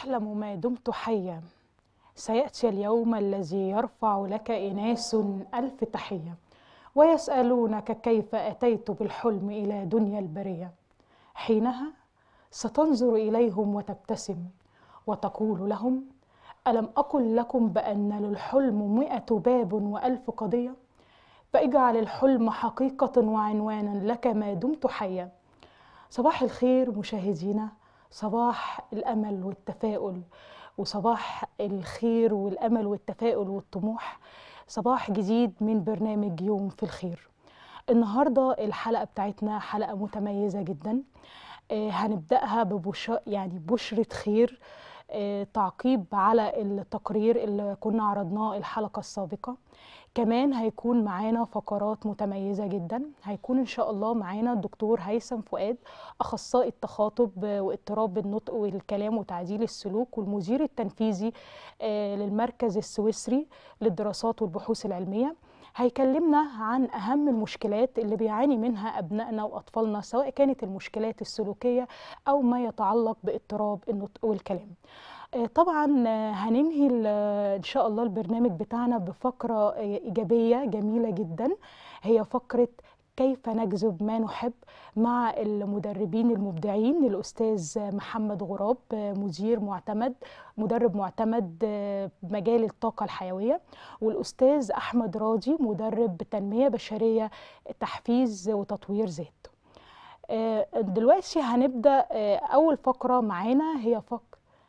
تحلم ما دمت حيا سيأتي اليوم الذي يرفع لك إناس ألف تحية ويسألونك كيف أتيت بالحلم إلى دنيا البرية حينها ستنظر إليهم وتبتسم وتقول لهم ألم أقل لكم بأن للحلم مئة باب وألف قضية فاجعل الحلم حقيقة وعنوانا لك ما دمت حيا صباح الخير مشاهدينا صباح الأمل والتفاؤل وصباح الخير والأمل والتفاؤل والطموح صباح جديد من برنامج يوم في الخير النهاردة الحلقة بتاعتنا حلقة متميزة جدا آه، هنبدأها ببش... يعني بشرة خير آه، تعقيب على التقرير اللي كنا عرضناه الحلقة السابقة كمان هيكون معانا فقرات متميزة جدا هيكون إن شاء الله معانا الدكتور هيثم فؤاد أخصائي التخاطب واضطراب النطق والكلام وتعديل السلوك والمدير التنفيذي آه، للمركز السويسري للدراسات والبحوث العلمية هيكلمنا عن أهم المشكلات اللي بيعاني منها أبنائنا وأطفالنا سواء كانت المشكلات السلوكية أو ما يتعلق باضطراب النطق والكلام آه، طبعا آه، هننهي ال- آه، ان شاء الله البرنامج بتاعنا بفقره آه، ايجابيه جميله جدا هي فقره كيف نجذب ما نحب مع المدربين المبدعين الاستاذ محمد غراب آه، مدير معتمد مدرب معتمد آه، بمجال الطاقه الحيويه والاستاذ احمد راضي مدرب تنميه بشريه تحفيز وتطوير ذات آه، دلوقتي هنبدا آه، اول فقره معانا هي فقره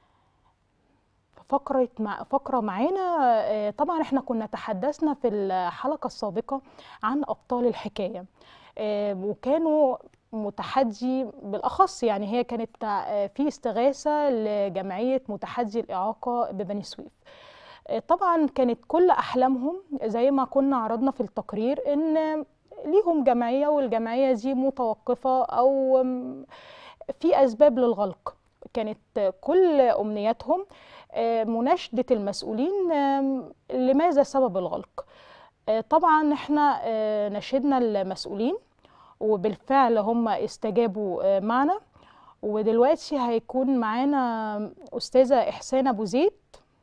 فقرة مع فقرة معانا آه، طبعا احنا كنا تحدثنا في الحلقة السابقة عن أبطال الحكاية آه، وكانوا متحدي بالأخص يعني هي كانت آه، في استغاثة لجمعية متحدي الإعاقة ببني سويف آه، طبعا كانت كل أحلامهم زي ما كنا عرضنا في التقرير إن ليهم جمعية والجمعية دي متوقفة أو م، في أسباب للغلق كانت كل أمنياتهم آه، مناشدة المسؤولين آم، لماذا سبب الغلق آه، طبعا احنا آه، ناشدنا المسؤولين وبالفعل هم استجابوا آه، معنا ودلوقتي هيكون معانا أستاذة إحسان أبو زيد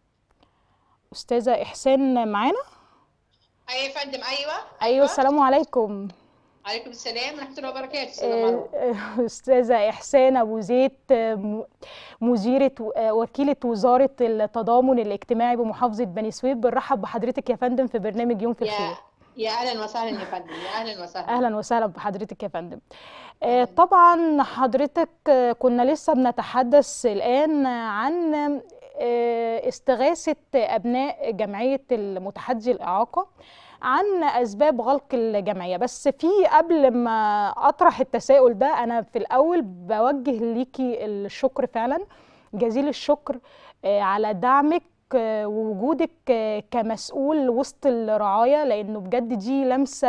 أستاذة إحسان معانا ايوه يا فندم ايوه أيوة السلام عليكم عليكم السلام ورحمه الله وبركاته استاذه مروه آه، آه، أستاذة إحسان أبو زيد آه، م- مديرة آه، وكيلة وزارة التضامن الاجتماعي بمحافظة بني سويف بنرحب بحضرتك يا فندم في برنامج يوم في يا الخير يا اهلا وسهلا يا فندم يا اهلا وسهلا أهلا وسهلا بحضرتك يا فندم آه، طبعا حضرتك آه، كنا لسه بنتحدث الآن عن آه، استغاثة أبناء جمعية المتحدي الإعاقة عن أسباب غلق الجمعية بس في قبل ما أطرح التساؤل ده أنا في الأول بوجه ليكي الشكر فعلا جزيل الشكر آه، على دعمك آه، ووجودك آه، كمسؤول وسط الرعاية لأنه بجد دي لمسة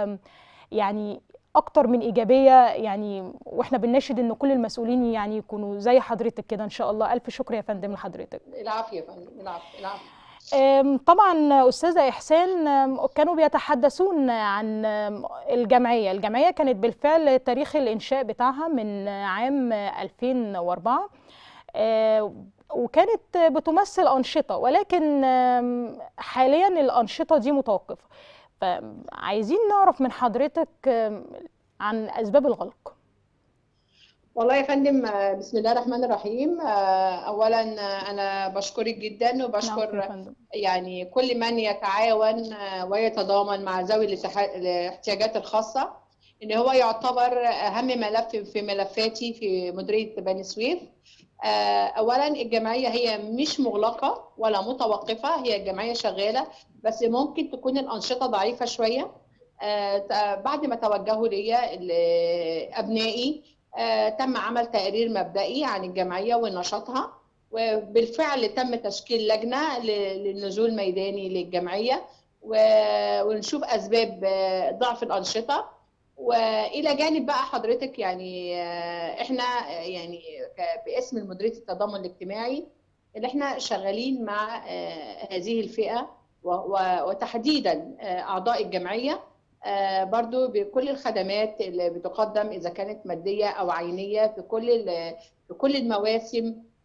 يعني اكتر من ايجابيه يعني واحنا بنناشد ان كل المسؤولين يعني يكونوا زي حضرتك كده ان شاء الله الف شكر يا فندم لحضرتك العافيه يا فندم العافيه العافيه أم، طبعا استاذه احسان أم، كانوا بيتحدثون عن أم، الجمعيه الجمعيه كانت بالفعل تاريخ الانشاء بتاعها من عام 2004 آه، وكانت بتمثل انشطه ولكن أم، حاليا الانشطه دي متوقفه فعايزين نعرف من حضرتك أم، عن اسباب الغلق والله يا فندم آه، بسم الله الرحمن الرحيم آه، اولا آه، انا بشكرك جدا نعم يا وبشكر فندم يعني كل من يتعاون آه، ويتضامن مع ذوي الاتح- الاحتياجات الخاصه ان هو يعتبر اهم ملف في ملفاتي في مديريه بني سويف آه، اولا الجمعيه هي مش مغلقه ولا متوقفه هي الجمعيه شغاله بس ممكن تكون الانشطه ضعيفه شويه آه، ت- بعد ما توجهوا ليا ال- ابنائي آه، تم عمل تقرير مبدئي عن الجمعيه ونشاطها وبالفعل تم تشكيل لجنه ل- للنزول ميداني للجمعيه و- ونشوف اسباب آه، ضعف الانشطه والى جانب بقى حضرتك يعني آه، احنا آه، يعني ك- باسم مديريه التضامن الاجتماعي اللي احنا شغالين مع آه، هذه الفئه و- و- وتحديدا آه، اعضاء الجمعيه آه، برضو بكل الخدمات اللي بتقدم اذا كانت ماديه او عينيه في كل ال- في كل المواسم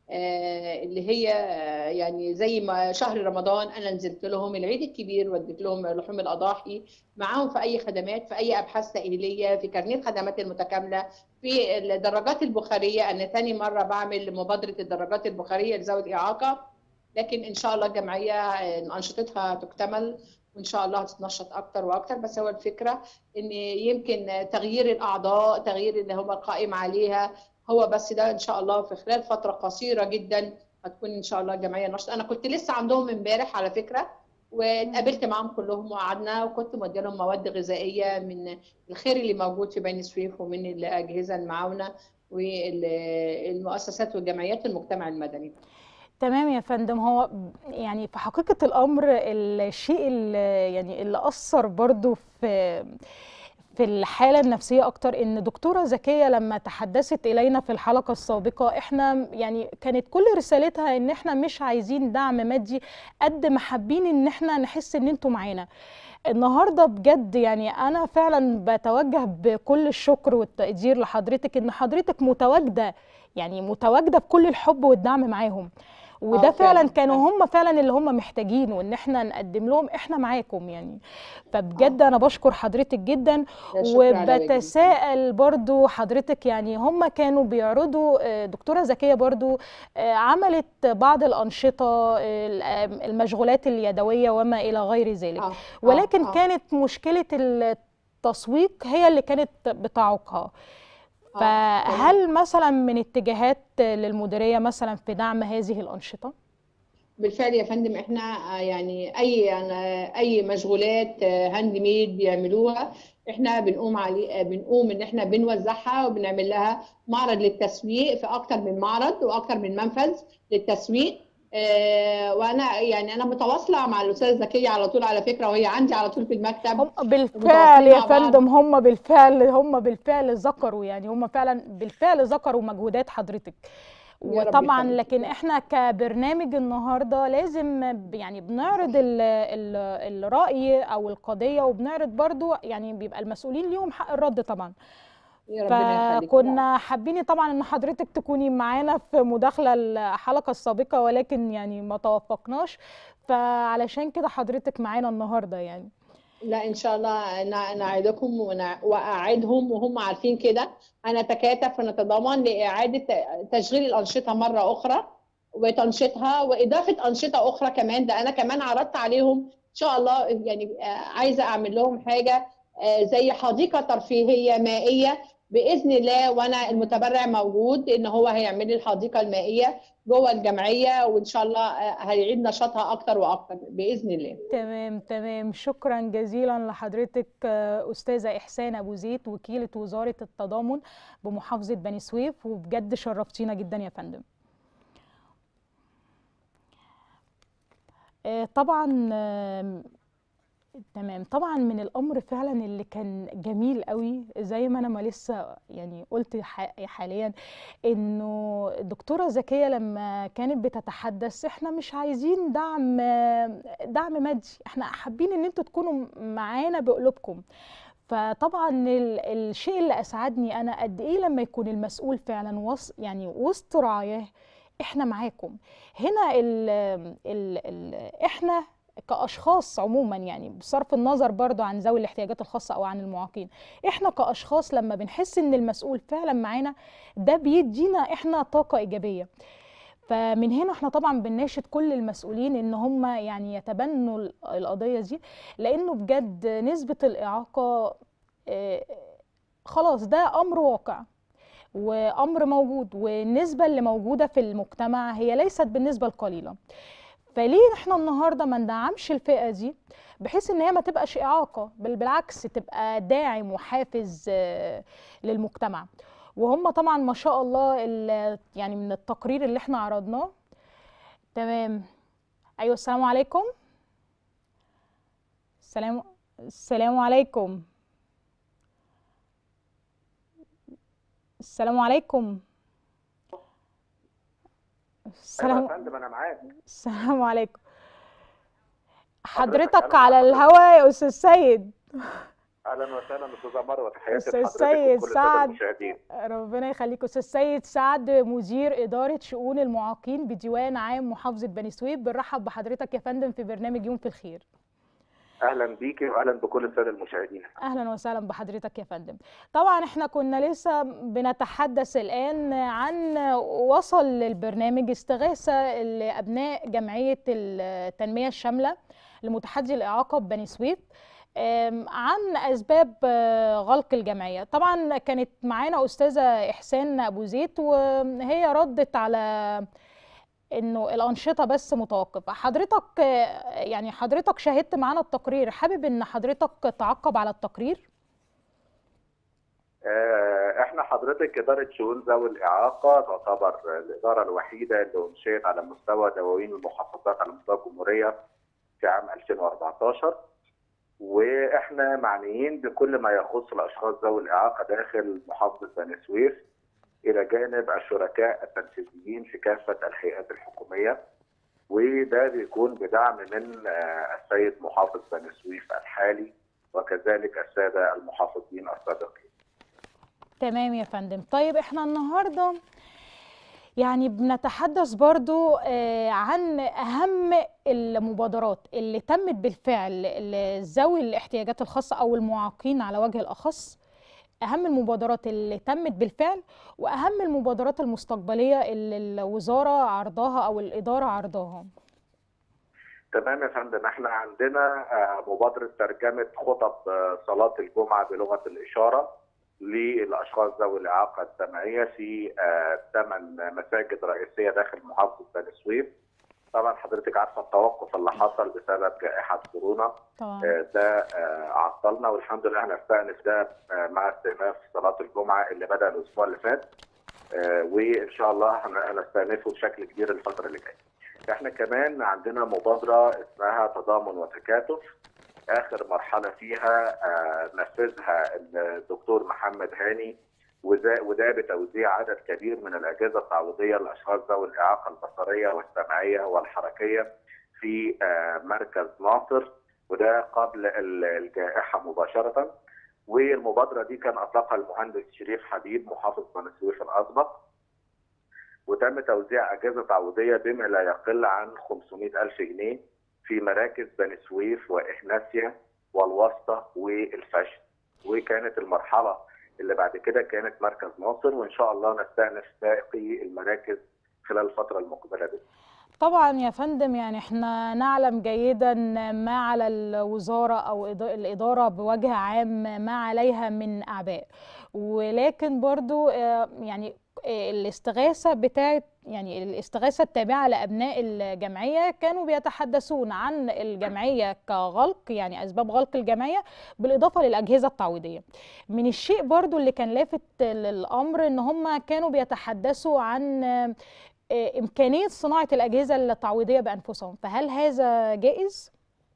آه، اللي هي آه، يعني زي ما شهر رمضان انا نزلت لهم العيد الكبير وديت لهم لحوم الاضاحي معاهم في اي خدمات في اي ابحاث تاهيليه في كارنيه خدمات المتكامله في الدراجات البخاريه انا تاني مره بعمل مبادره الدراجات البخاريه لذوي الاعاقه لكن ان شاء الله الجمعيه آه، انشطتها تكتمل وان شاء الله هتتنشط اكتر واكتر بس هو الفكره ان يمكن تغيير الاعضاء تغيير اللي هم القائم عليها هو بس ده ان شاء الله في خلال فتره قصيره جدا هتكون ان شاء الله الجمعيه نشطه انا كنت لسه عندهم امبارح على فكره واتقابلت معاهم كلهم وقعدنا وكنت موديه لهم مواد غذائيه من الخير اللي موجود في بني سويف ومن الاجهزه المعاونه والمؤسسات والجمعيات المجتمع المدني تمام يا فندم هو يعني في حقيقة الأمر الشيء اللي يعني اللي أثر برضو في في الحالة النفسية أكتر إن دكتورة زكية لما تحدثت إلينا في الحلقة السابقة إحنا يعني كانت كل رسالتها إن إحنا مش عايزين دعم مادي قد ما حابين إن إحنا نحس إن أنتوا معانا النهارده بجد يعني انا فعلا بتوجه بكل الشكر والتقدير لحضرتك ان حضرتك متواجده يعني متواجده بكل الحب والدعم معاهم وده اه فعلا فعلا كانوا فعلا هم فعلا اللي هم محتاجينه ان احنا نقدم لهم احنا معاكم يعني فبجد اه انا بشكر حضرتك جدا لا شكر على واجب وبتساءل برضو حضرتك يعني هم كانوا بيعرضوا آه، دكتورة زكية برضو آه، عملت بعض الأنشطة آه، المشغولات اليدوية وما إلى غير ذلك اه اه ولكن اه كانت مشكلة التسويق هي اللي كانت بتعوقها اه تمام فهل مثلا من اتجاهات للمديرية مثلا في دعم هذه الأنشطة؟ بالفعل يا فندم احنا آه، يعني اي يعني اي مشغولات هاند ميد بيعملوها احنا بنقوم عليه آه، بنقوم ان احنا بنوزعها وبنعمل لها معرض للتسويق في اكتر من معرض واكتر من منفذ للتسويق آه، وانا يعني انا متواصله مع الاستاذه زكيه على طول على فكره وهي عندي على طول في المكتب هم بالفعل ومتواصلين يا مع بعض فندم هم بالفعل هم بالفعل ذكروا يعني هم فعلا بالفعل ذكروا مجهودات حضرتك يا رب وطبعا يخليك لكن احنا كبرنامج النهارده لازم ب- يعني بنعرض صح ال ال الرأي او القضية وبنعرض برضو يعني بيبقى المسؤولين ليهم حق الرد طبعا يا ربنا يخليك لا فكنا حابين طبعا ان حضرتك تكوني معانا في مداخلة الحلقة السابقة ولكن يعني ما توفقناش فعلشان كده حضرتك معانا النهارده يعني لا ان شاء الله ن- نعيدكم ون- واعيدهم وهم عارفين كده هنتكاتف ونتضامن لاعاده تشغيل الانشطه مره اخرى وتنشيطها واضافه انشطه اخرى كمان ده انا كمان عرضت عليهم ان شاء الله يعني آه، عايزه اعمل لهم حاجه آه، زي حديقه ترفيهيه مائيه باذن الله وانا المتبرع موجود ان هو هيعمل لي الحديقه المائيه جوه الجمعيه وان شاء الله آه، هيعيد نشاطها اكتر واكتر باذن الله تمام تمام شكرا جزيلا لحضرتك آه، أستاذة إحسان أبو زيد وكيلة وزارة التضامن بمحافظة بني سويف وبجد شرفتينا جدا يا فندم آه، طبعا آم، تمام طبعا من الامر فعلا اللي كان جميل قوي زي ما انا ما لسه يعني قلت ح- حاليا انه الدكتوره زكيه لما كانت بتتحدث احنا مش عايزين دعم دعم مادي احنا حابين ان انتوا تكونوا معانا بقلوبكم فطبعا ال- الشيء اللي اسعدني انا قد ايه لما يكون المسؤول فعلا وسط يعني وسط رعاياه احنا معاكم هنا ال ال ال احنا كاشخاص عموما يعني بصرف النظر برضو عن ذوي الاحتياجات الخاصه او عن المعاقين احنا كاشخاص لما بنحس ان المسؤول فعلا معانا ده بيدينا احنا طاقه ايجابيه فمن هنا احنا طبعا بنناشد كل المسؤولين ان هم يعني يتبنوا ال- القضيه دي لانه بجد نسبه الاعاقه آه، خلاص ده امر واقع وامر موجود والنسبه اللي موجوده في المجتمع هي ليست بالنسبه القليله فليه احنا النهارده ما ندعمش الفئه دي بحيث ان هي ما تبقاش اعاقه بل بالعكس تبقى داعم وحافز آه، للمجتمع وهم طبعا ما شاء الله ال- يعني من التقرير اللي احنا عرضناه تمام ايوه السلام عليكم السلام السلام عليكم السلام عليكم ايوه يا السلام فندم انا معاك السلام عليكم حضرتك حضرتك انا مع على حضرتك الهوا يا استاذ سيد اهلا وسهلا استاذه مروه تحياتي أستاذ لحضرتك سيد وكل السادة سعد. المشاهدين ربنا يخليك استاذ سيد سعد مدير اداره شؤون المعاقين بديوان عام محافظه بني سويف بنرحب بحضرتك يا فندم في برنامج يوم في الخير اهلا بيكي واهلا بكل الساده المشاهدين اهلا وسهلا بحضرتك يا فندم طبعا احنا كنا لسه بنتحدث الان عن وصل للبرنامج استغاثه لابناء جمعيه التنميه الشامله لمتحدي الاعاقه بني سويف آم، عن اسباب آه، غلق الجمعيه طبعا كانت معانا استاذه احسان ابو زيد وهي ردت على انه الانشطه بس متوقفه حضرتك آه، يعني حضرتك شاهدت معانا التقرير حابب ان حضرتك تعقب على التقرير آه، احنا حضرتك اداره شؤون ذوي الاعاقه تعتبر الاداره الوحيده اللي انشئت على مستوى دواوين المحافظات على مستوى الجمهوريه في عام 2014 واحنا معنيين بكل ما يخص الاشخاص ذوي الاعاقه داخل محافظه بني سويف الى جانب الشركاء التنفيذيين في كافه الهيئات الحكوميه وده بيكون بدعم من آه، السيد محافظ بني سويف الحالي وكذلك الساده المحافظين السابقين. تمام يا فندم طيب احنا النهارده يعني بنتحدث برضو آه، عن أهم المبادرات اللي تمت بالفعل لذوي الاحتياجات الخاصة أو المعاقين على وجه الأخص أهم المبادرات اللي تمت بالفعل وأهم المبادرات المستقبلية اللي الوزارة عرضاها أو الإدارة عرضاها تمام يا فندم احنا عندنا آه، مبادره ترجمه خطب آه، صلاه الجمعه بلغه الاشاره للاشخاص ذوي الاعاقه السمعيه في ثمان مساجد رئيسيه داخل محافظه بني سويف. طبعا حضرتك عارفه التوقف اللي حصل بسبب جائحه كورونا طبعا آه، ده آه، عطلنا والحمد لله هنستأنف ده آه، مع استئناف صلاه الجمعه اللي بدا الاسبوع اللي فات آه، وان شاء الله هن- هنستأنفه بشكل كبير الفتره اللي جايه. احنا كمان عندنا مبادره اسمها تضامن وتكاتف اخر مرحله فيها آه، نفذها الدكتور محمد هاني وده وده بتوزيع عدد كبير من الاجهزه التعويضيه للاشخاص ذوي الاعاقه البصريه والسمعيه والحركيه في آه، مركز ناصر وده قبل ال- الجائحه مباشره والمبادره دي كان اطلقها المهندس شريف حبيب محافظ بني سويف الاسبق وتم توزيع اجهزه تعويضيه بما لا يقل عن 500 الف جنيه في مراكز بني سويف واحناسيا والوسطى والفشل وكانت المرحله اللي بعد كده كانت مركز ناصر وان شاء الله نستأنف باقي المراكز خلال الفتره المقبله دي. طبعا يا فندم يعني احنا نعلم جيدا ما على الوزارة أو إض- الإدارة بوجه عام ما عليها من أعباء ولكن برضو آه، يعني آه، الاستغاثة بتاعت يعني الاستغاثة التابعة لأبناء الجمعية كانوا بيتحدثون عن الجمعية كغلق يعني أسباب غلق الجمعية بالإضافة للأجهزة التعويضية من الشيء برضو اللي كان لافت للأمر إن هم كانوا بيتحدثوا عن آه، آه، إمكانية صناعة الأجهزة التعويضية بأنفسهم فهل هذا جائز؟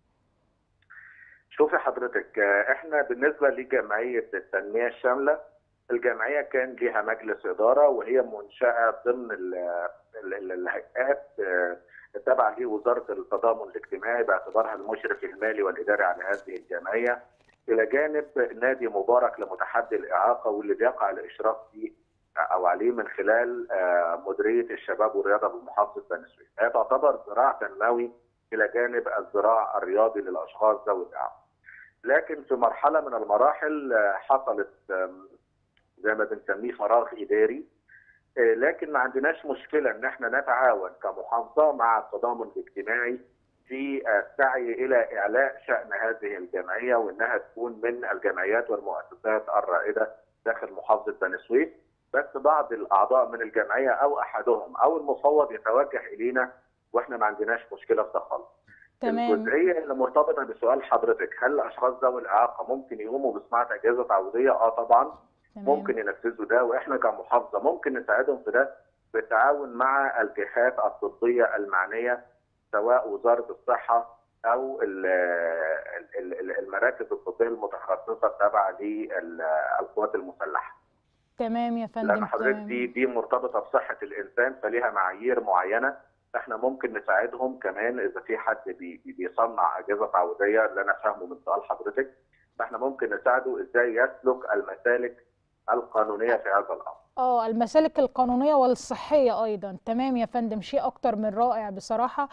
شوفي حضرتك آه، احنا بالنسبه لجمعيه التنميه الشامله الجمعيه كان ليها مجلس اداره وهي منشاه ضمن ال- ال- ال- الهيئات آه، تابعه لوزاره التضامن الاجتماعي باعتبارها المشرف المالي والاداري على هذه الجمعيه الى جانب نادي مبارك لمتحدي الاعاقه واللي بيقع الاشراف فيه او عليه من خلال آه، مديريه الشباب والرياضه بمحافظه بني سويف. هي تعتبر ذراع تنموي الى جانب الذراع الرياضي للاشخاص ذوي الاعاقه. لكن في مرحله من المراحل آه، حصلت آم، زي ما بنسميه فراغ اداري آه، لكن ما عندناش مشكله ان احنا نتعاون كمحافظه مع التضامن الاجتماعي في السعي الى اعلاء شان هذه الجمعيه وانها تكون من الجمعيات والمؤسسات الرائده داخل محافظه بني سويف بس بعض الاعضاء من الجمعيه او احدهم او المفوض يتوجه الينا واحنا ما عندناش مشكله في ده خالص. تمام الجزئيه اللي مرتبطه بسؤال حضرتك هل الاشخاص ذوي الاعاقه ممكن يقوموا بصناعه اجهزه تعويضيه؟ اه طبعا تمام ممكن ينفذوا ده واحنا كمحافظه ممكن نساعدهم في ده بالتعاون مع الجهات الطبيه المعنيه سواء وزاره الصحه او ال- ال- ال- المراكز الطبيه المتخصصه التابعه للقوات المسلحه. تمام يا فندم لان حضرتك تمام. دي دي مرتبطه بصحه الانسان فليها معايير معينه احنا ممكن نساعدهم كمان اذا في حد بي بي- بيصنع اجهزه تعويضيه اللي انا فاهمه من سؤال حضرتك فاحنا ممكن نساعده ازاي يسلك المسالك القانونيه في هذا الامر. اه المسالك القانونية والصحية أيضا تمام يا فندم شيء أكتر من رائع بصراحة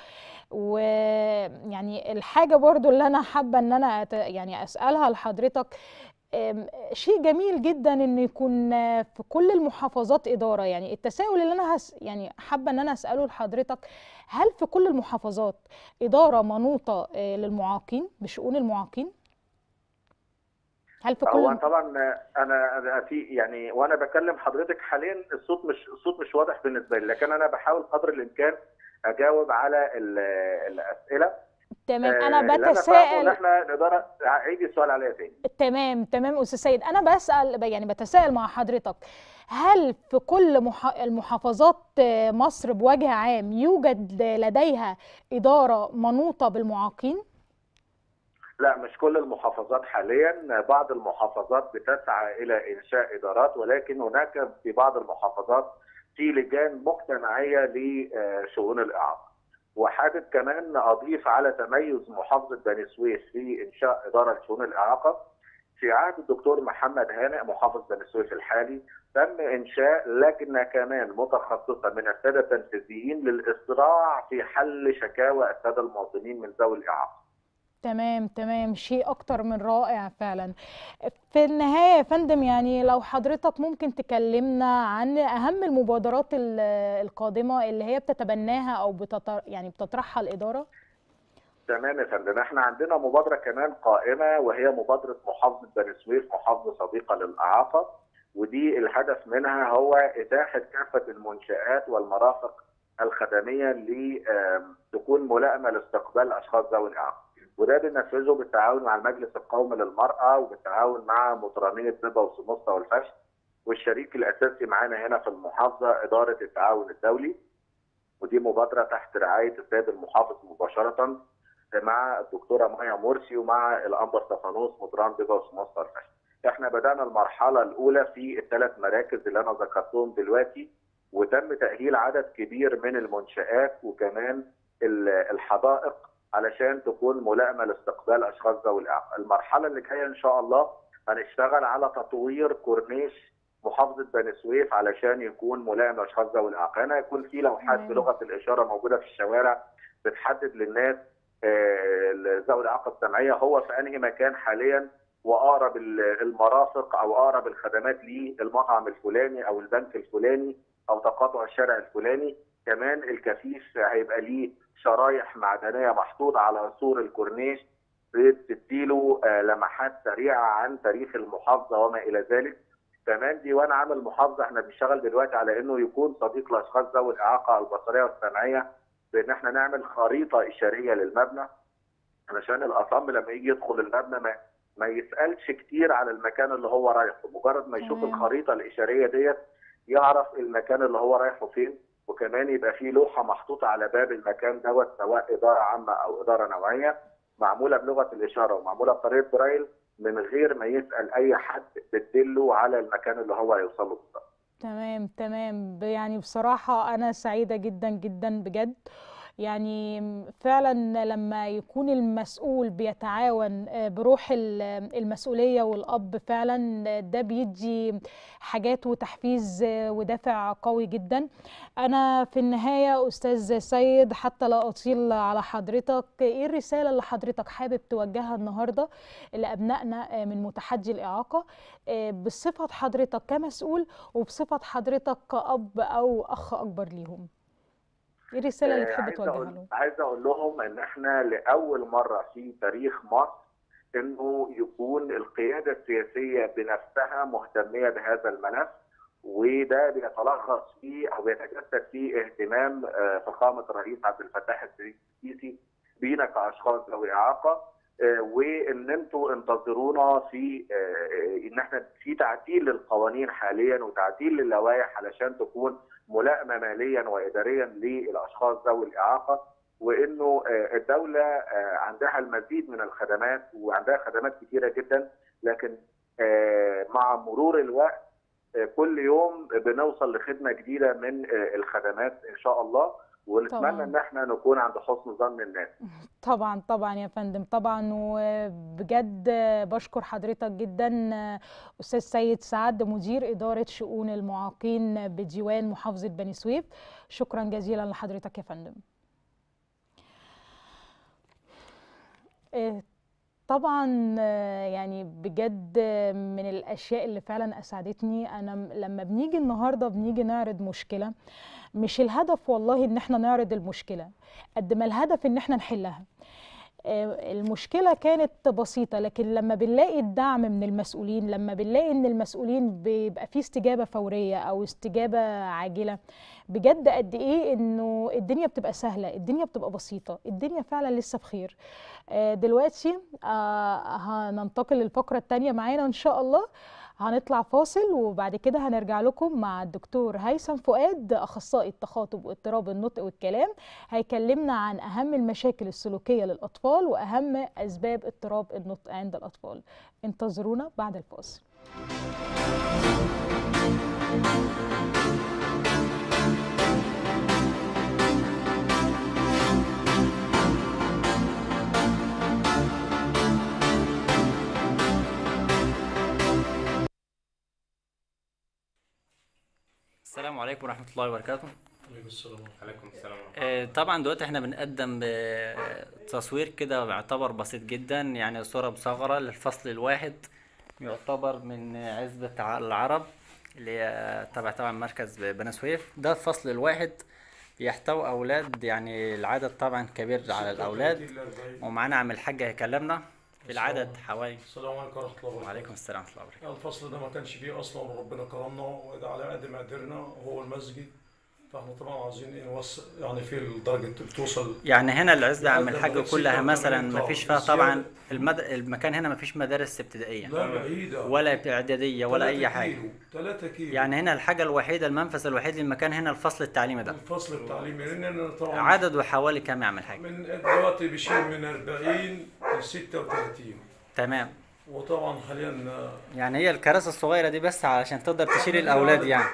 ويعني الحاجة برضو اللي أنا حابة إن أنا أت... يعني أسألها لحضرتك أم، شيء جميل جدا إن يكون في كل المحافظات إدارة يعني التساؤل اللي أنا هس... يعني حابة إن أنا أسأله لحضرتك هل في كل المحافظات إدارة منوطة آه، للمعاقين بشؤون المعاقين؟ هل في كل هو الم- طبعا انا انا في يعني وانا بكلم حضرتك حاليا الصوت مش الصوت مش واضح بالنسبه لي لكن انا بحاول قدر الامكان اجاوب على ال- الاسئله تمام آه، أنا اللي انا فاهمه ان بتساءل احنا نقدر عيدي السؤال عليا تاني تمام تمام استاذ سيد انا بسال يعني بتساءل مع حضرتك هل في كل مح- المحافظات آه، مصر بوجه عام يوجد لديها اداره منوطه بالمعاقين لا مش كل المحافظات حاليا بعض المحافظات بتسعى الى انشاء ادارات ولكن هناك في بعض المحافظات في لجان مجتمعيه لشؤون الاعاقه وحابب كمان اضيف على تميز محافظه بني سويف في انشاء اداره لشؤون الاعاقه في عهد الدكتور محمد هانئ محافظ بني سويف الحالي تم انشاء لجنه كمان متخصصه من الساده التنفيذيين للاسراع في حل شكاوى الساده المواطنين من ذوي الاعاقه تمام تمام شيء اكتر من رائع فعلا في النهايه يا فندم يعني لو حضرتك ممكن تكلمنا عن اهم المبادرات ال- القادمه اللي هي بتتبناها او بتطر يعني بتطرحها الاداره تمام يا فندم احنا عندنا مبادره كمان قائمه وهي مبادره محافظه بني سويف محافظه صديقه للاعاقه ودي الهدف منها هو اتاحه كافه المنشات والمرافق الخدميه لتكون ملائمه لاستقبال اشخاص ذوي الاعاقه وده بننفذه بالتعاون مع المجلس القومي للمراه وبالتعاون مع مطرانيه نبا وسموسه والفشل والشريك الاساسي معانا هنا في المحافظه اداره التعاون الدولي ودي مبادره تحت رعايه السيد المحافظ مباشره مع الدكتوره مايا مرسي ومع الانبا استفانوس مطران بيبا وسموسه الفشل. احنا بدانا المرحله الاولى في الثلاث مراكز اللي انا ذكرتهم دلوقتي وتم تاهيل عدد كبير من المنشات وكمان ال- الحدائق علشان تكون ملائمه لاستقبال اشخاص ذوي الاعاقه. المرحله اللي جايه ان شاء الله هنشتغل على تطوير كورنيش محافظه بني سويف علشان يكون ملائم لاشخاص ذوي الاعاقه، هنا يكون في لوحات تمام. بلغه الاشاره موجوده في الشوارع بتحدد للناس آه، ذوي الاعاقه السمعيه هو في انهي مكان حاليا واقرب ال- المرافق او اقرب الخدمات ليه المطعم الفلاني او البنك الفلاني او تقاطع الشارع الفلاني كمان الكفيف هيبقى ليه شرايح معدنيه محطوطه على سور الكورنيش بتديله آه، لمحات سريعه عن تاريخ المحافظه وما الى ذلك كمان ديوان عام المحافظه احنا بنشتغل دلوقتي على انه يكون صديق لاشخاص ذوي الاعاقه البصريه والسمعيه بان احنا نعمل خريطه اشاريه للمبنى علشان الاصم لما يجي يدخل المبنى ما ما يسالش كتير على المكان اللي هو رايحه مجرد ما يشوف تمام. الخريطه الاشاريه ديت يعرف المكان اللي هو رايحه فين وكمان يبقى فيه لوحه محطوطه على باب المكان دوت سواء اداره عامه او اداره نوعيه معموله بلغه الاشاره ومعموله بطريقه برايل من غير ما يسال اي حد بتدله على المكان اللي هو هيوصل له بالظبط تمام تمام ب- يعني بصراحة أنا سعيدة جدا جدا بجد يعني فعلا لما يكون المسؤول بيتعاون آه، بروح ال- المسؤولية والأب فعلا ده بيدي حاجات وتحفيز آه، ودافع قوي جدا أنا في النهاية أستاذ سيد حتى لا أطيل على حضرتك إيه الرسالة اللي حضرتك حابب توجهها النهاردة لأبنائنا آه، من متحدي الإعاقة آه، بصفة حضرتك كمسؤول وبصفة حضرتك كأب أو أخ أكبر ليهم ايه الرسالة اللي آه، تحب عايز توجهها اقول لهم؟ عايز اقول لهم ان احنا لاول مره في تاريخ مصر انه يكون القياده السياسيه بنفسها مهتميه بهذا الملف وده بيتلخص في او بيتجسد في اهتمام آه، فخامه الرئيس عبد الفتاح السيسي بينا كاشخاص ذوي اعاقه آه، وان انتوا انتظرونا في آه، ان احنا في تعديل للقوانين حاليا وتعديل للوائح علشان تكون ملائمه ماليا واداريا للاشخاص ذوي الاعاقه وانه آه، الدوله آه، عندها المزيد من الخدمات وعندها خدمات كثيره جدا لكن آه، مع مرور الوقت آه، كل يوم بنوصل لخدمه جديده من آه، الخدمات ان شاء الله ونتمنى طبعا ان احنا نكون عند حسن ظن الناس طبعا طبعا يا فندم طبعا وبجد بشكر حضرتك جدا استاذ سيد سعد مدير اداره شؤون المعاقين بديوان محافظه بني سويف شكرا جزيلا لحضرتك يا فندم آه، طبعا آه، يعني بجد من الاشياء اللي فعلا اسعدتني انا م- لما بنيجي النهارده بنيجي نعرض مشكله مش الهدف والله ان احنا نعرض المشكله قد ما الهدف ان احنا نحلها آه، المشكلة كانت بسيطة لكن لما بنلاقي الدعم من المسؤولين لما بنلاقي ان المسؤولين بيبقى فيه استجابة فورية او استجابة عاجلة بجد قد ايه انه الدنيا بتبقى سهلة الدنيا بتبقى بسيطة الدنيا فعلا لسه بخير آه، دلوقتي آه، هننتقل للفقرة التانية معانا ان شاء الله هنطلع فاصل وبعد كده هنرجع لكم مع الدكتور هيثم فؤاد اخصائي التخاطب واضطراب النطق والكلام هيكلمنا عن اهم المشاكل السلوكيه للاطفال واهم اسباب اضطراب النطق عند الاطفال انتظرونا بعد الفاصل السلام عليكم ورحمة الله وبركاته عليكم السلام ورحمة عليكم السلام ورحمة آه، طبعا دلوقتي احنا بنقدم آه، تصوير كده يعتبر بسيط جدا يعني صورة مصغرة للفصل الواحد يعتبر من عزبة ع- العرب اللي هي تبع طبعا مركز بني سويف ده الفصل الواحد بيحتوي أولاد يعني العدد طبعا كبير على الأولاد ومعانا عم الحاج هيكلمنا في العدد حوالي السلام عليكم ورحمة الله وبركاته وعليكم السلام ورحمة الله وبركاته الفصل ده ما كانش فيه أصلا وربنا كرمنا وده على قد ما قدرنا هو المسجد فاحنا طبعا عايزين ايه نوسع يعني في لدرجة توصل يعني هنا العزبة عم لحد الحاج المدارس كلها ستة مثلا وثمانين ما فيش طبعا. فيها طبعا الزيادة- المد... المكان هنا ما فيش مدارس ابتدائية لا بعيدة ولا إعدادية ولا أي حاجة 3 كيلو يعني هنا الحاجة الوحيدة المنفذ الوحيد للمكان هنا الفصل التعليمي ده الفصل التعليمي لأن طبعا عدده حوالي كام يا عم الحاج من دلوقتي بيشيل من 40 ل 36 تمام وطبعا حاليا آه، يعني هي الكراسي الصغيرة دي بس علشان تقدر تشيل الأولاد يعني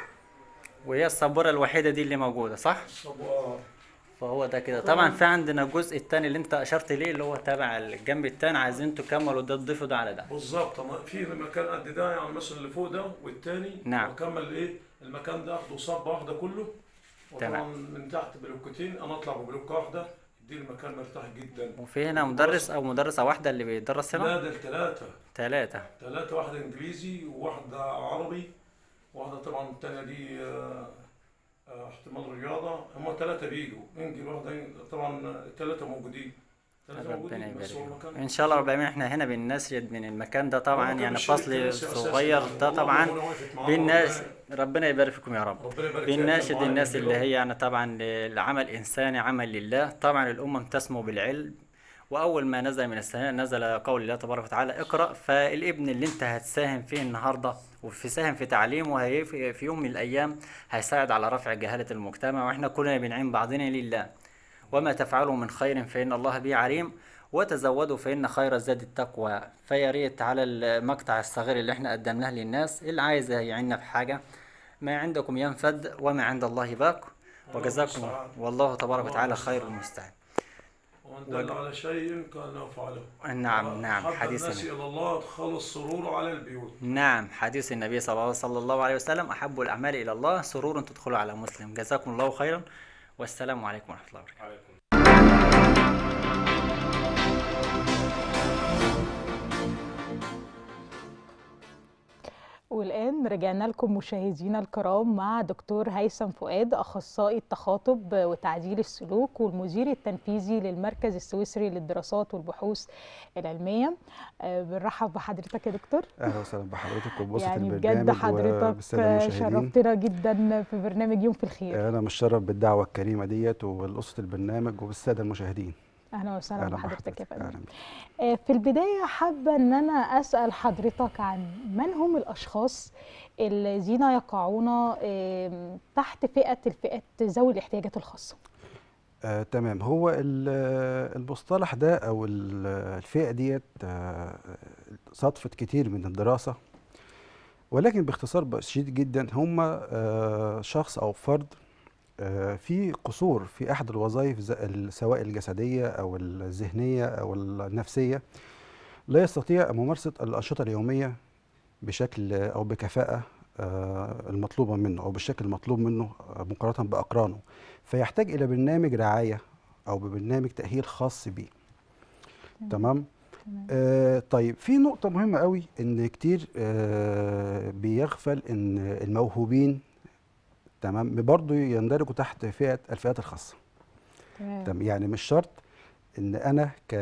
وهي السبورة الوحيدة دي اللي موجودة صح؟ صبوا فهو ده كده طبعا في عندنا الجزء التاني اللي انت اشرت ليه اللي هو تابع الجنب التاني عايزين تكملوا ده تضيفوا ده على ده بالظبط أنا في مكان قد ده يعني مثلا اللي فوق ده والتاني نعم. واكمل ايه المكان ده اخده صبه واحده كله وطبعا تمام. من تحت بلوكتين انا اطلع ببلوكه واحده دي المكان مرتاح جدا وفي هنا مدرس او مدرسة واحدة اللي بيدرس هنا لا ده الثلاثه ثلاثة ثلاثه واحده انجليزي وواحده عربي واحده طبعا الثانيه دي آه، آه، احتمال رياضه هم ثلاثه بيجوا انجل واحده إنج- طبعا الثلاثه موجودين ثلاثه ربنا موجودين يبارك بس هو فيكم. المكان ان شاء الله رب العالمين احنا هنا بنناشد من المكان ده طبعا هو كان يعني الشركة فصل لسه أساساً صغير يعني ده والله طبعا ربنا وقفت معاهم بالناس وربنا- ربنا يبارك فيكم يا رب ربنا يبارك فيك يا بنناشد معلم الناس اللي كده. هي يعني طبعا العمل إنساني عمل لله طبعا الأمم تسمو بالعلم وأول ما نزل من السماء نزل قول الله تبارك وتعالى اقرأ فالابن اللي أنت هتساهم فيه النهاردة وفي ساهم في تعليمه وهي في في يوم من الأيام هيساعد على رفع جهالة المجتمع وإحنا كلنا بنعين بعضنا لله وما تفعلوا من خير فإن الله به عليم وتزودوا فإن خير الزاد التقوى فيا ريت على المقطع الصغير اللي احنا قدمناه للناس اللي عايز يعيننا في حاجة ما عندكم ينفد وما عند الله باق وجزاكم المستعان. والله تبارك الله وتعالى خير المستعان. المستعان ومن دل على شيء كان يفعله نعم نعم حب حديث الناس النبي. الى الله ادخل السرور على البيوت نعم حديث النبي صلى الله- صلى الله عليه وسلم أحب الأعمال إلى الله سرور تدخل على مسلم جزاكم الله خيرا والسلام عليكم ورحمة الله وبركاته عليكم والآن رجعنا لكم مشاهدينا الكرام مع دكتور هيثم فؤاد أخصائي التخاطب وتعديل السلوك والمدير التنفيذي للمركز السويسري للدراسات والبحوث العلمية آه، بنرحب بحضرتك يا دكتور اهلا وسهلا بحضرتك وبوسط يعني البرنامج بجد حضرتك وبالساده المشاهدين شرفتنا جدا في برنامج يوم في الخير انا متشرف بالدعوه الكريمه ديت وبالقصه البرنامج وبالساده المشاهدين أهلا وسهلا بحضرتك يا فندم اهلا بك. آه، في البداية حابة أن أنا أسأل حضرتك عن من هم الأشخاص الذين يقعون آم، تحت فئة الفئات ذوي الاحتياجات الخاصة آه تمام هو ال- المصطلح ده او ال- الفئه ديت آه صدفت كتير من الدراسه ولكن باختصار بس- شديد جدا هم آه شخص او فرد آه، في قصور في احد الوظائف ز- ال- سواء الجسديه او الذهنيه او النفسيه لا يستطيع ممارسه الانشطه اليوميه بشكل او بكفاءه آه، المطلوبه منه او بالشكل المطلوب منه آه، مقارنه باقرانه فيحتاج الى برنامج رعايه او ببرنامج تاهيل خاص بيه تمام تمام. آه طيب في نقطة مهمة قوي إن كتير آه بيغفل إن الموهوبين تمام برضه يندرجوا تحت فئة الفئات الخاصة تمام تمام يعني مش شرط إن أنا ك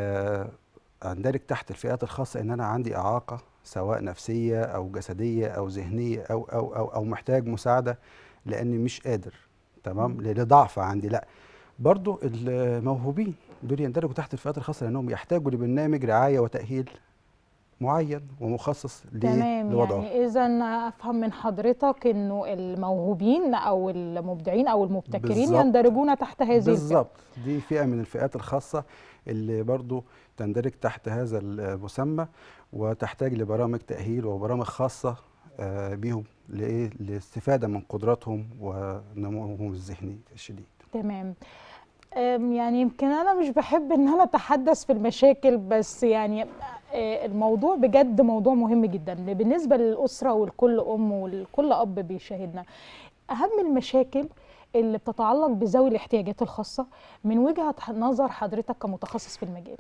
أندرج تحت الفئات الخاصة إن أنا عندي إعاقة سواء نفسية أو جسدية أو ذهنية أو أو أو, أو محتاج مساعدة لأني مش قادر تمام مم. لضعف عندي لا برضو الموهوبين دول يندرجوا تحت الفئات الخاصة لأنهم يحتاجوا لبرنامج رعاية وتأهيل معين ومخصص ليه؟ تمام لوضعهم يعني اذا افهم من حضرتك انه الموهوبين او المبدعين او المبتكرين بالظبط. يندرجون تحت هذه الفئة. بالظبط دي فئة من الفئات الخاصة اللي برضو تندرج تحت هذا المسمى وتحتاج لبرامج تأهيل وبرامج خاصة آه، بيهم لإيه؟ للاستفادة من قدراتهم ونموهم الذهني الشديد تمام أم، يعني يمكن انا مش بحب ان انا اتحدث في المشاكل بس يعني آه، الموضوع بجد موضوع مهم جدا بالنسبه للاسره ولكل ام ولكل اب بيشاهدنا اهم المشاكل اللي بتتعلق بذوي الاحتياجات الخاصه من وجهه نظر حضرتك كمتخصص في المجال